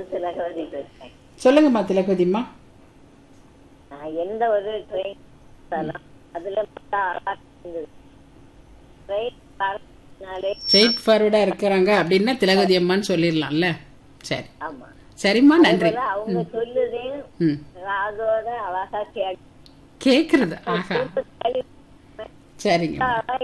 திலகவதி பேசுறேன் சொல்லுங்கம்மா திலகவதிம்மா நான் எந்த ஒரு ட்ரெயின் அதுல மட்டும் அழகா இருந்தது ட்ரெயின் பார்த்தனாலே ஸ்ட்ரெயிட் ஃபார்வர்டா இருக்கிறாங்க அப்படின்னா திலகவதி அம்மான்னு சொல்லிடலாம்ல சரி ஆமா சரிம்மா நன்றி அதுல அவங்க சொல்லுதையும் ம் ராகோட அழகா கேட்டு கேக்குறது ஆஹா சரிங்க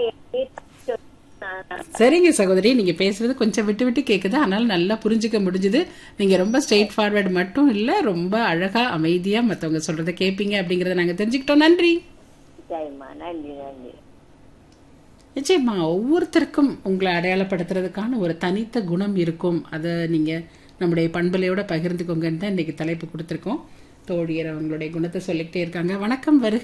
சரிங்க சகோதரி நீங்க பேசுறது கொஞ்சம் விட்டு விட்டு கேக்குது அதனால நல்லா புரிஞ்சுக்க முடிஞ்சுது நீங்க ரொம்ப ஸ்ட்ரெயிட் ஃபார்வர்டு மட்டும் இல்ல ரொம்ப அழகா அமைதியா மத்தவங்க சொல்றத கேப்பீங்க அப்படிங்கறத நாங்க தெரிஞ்சுக்கிட்டோம் நன்றி சரிம்மா நன்றி நன்றி நிச்சயமா ஒவ்வொருத்தருக்கும் உங்களை அடையாளப்படுத்துறதுக்கான ஒரு தனித்த குணம் இருக்கும் அதை நீங்க நம்முடைய பண்பலையோட பகிர்ந்துக்கோங்கன்னு தான் இன்னைக்கு தலைப்பு கொடுத்துருக்கோம் தோழியர் அவங்களுடைய குணத்தை சொல்லிக்கிட்டே இருக்காங்க வணக்கம் வருக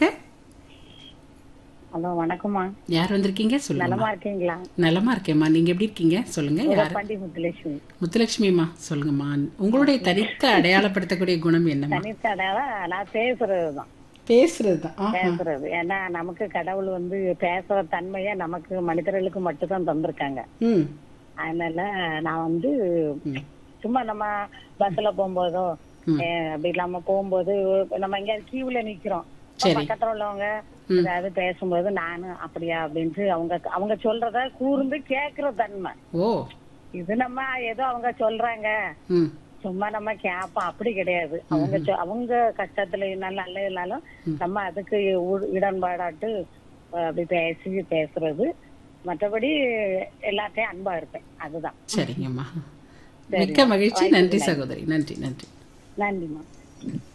ஹலோ வணக்கம்மா யார் வந்திருக்கீங்க சொல்லுங்க நலமா இருக்கீங்களா நலமா இருக்கேம்மா நீங்க எப்படி இருக்கீங்க சொல்லுங்க யார் பண்டி முத்துலட்சுமி முத்துலட்சுமிமா சொல்லுங்கம்மா உங்களுடைய தனித்த அடையாளப்படுத்தக்கூடிய குணம் என்னம்மா தனித்த அடையாளம் நான் பேசுறதுதான் பேசுறதுதான் ஆஹா. பேசுறது ஏன்னா நமக்கு கடவுள் வந்து பேசுற தன்மையை நமக்கு மனிதர்களுக்கு மட்டும்தான் தந்திருக்காங்க ம் அதனால நான் வந்து சும்மா நம்ம பஸ்ல போகும்போதோ அஹ் அப்படி இல்லாம போகும்போது நம்ம எங்கேயாவது கியூல நிக்கிறோம் சரி. பக்கத்துல உள்ளவங்க ஏதாவது பேசும்போது நானு அப்படியா அப்படின்ட்டு அவங்க அவங்க சொல்றத கூர்ந்து கேக்குற தன்மை ஓ இது நம்ம ஏதோ அவங்க சொல்றாங்க ம் சும்மா நம்ம கேப்போம் அப்படி கிடையாது அவங்க சொ- அவங்க கஷ்டத்துல இருந்தாலும் நல்ல இருந்தாலும் நம்ம அதுக்கு உ- உடன்பாடாட்டு அஹ், அப்படி பேசி பேசுறது மற்றபடி எல்லாத்தையும் அன்பா இருப்பேன் அதுதான் சரிங்கம்மா மிக்க மகிழ்ச்சி நன்றி சகோதரி நன்றி நன்றி நன்றிம்மா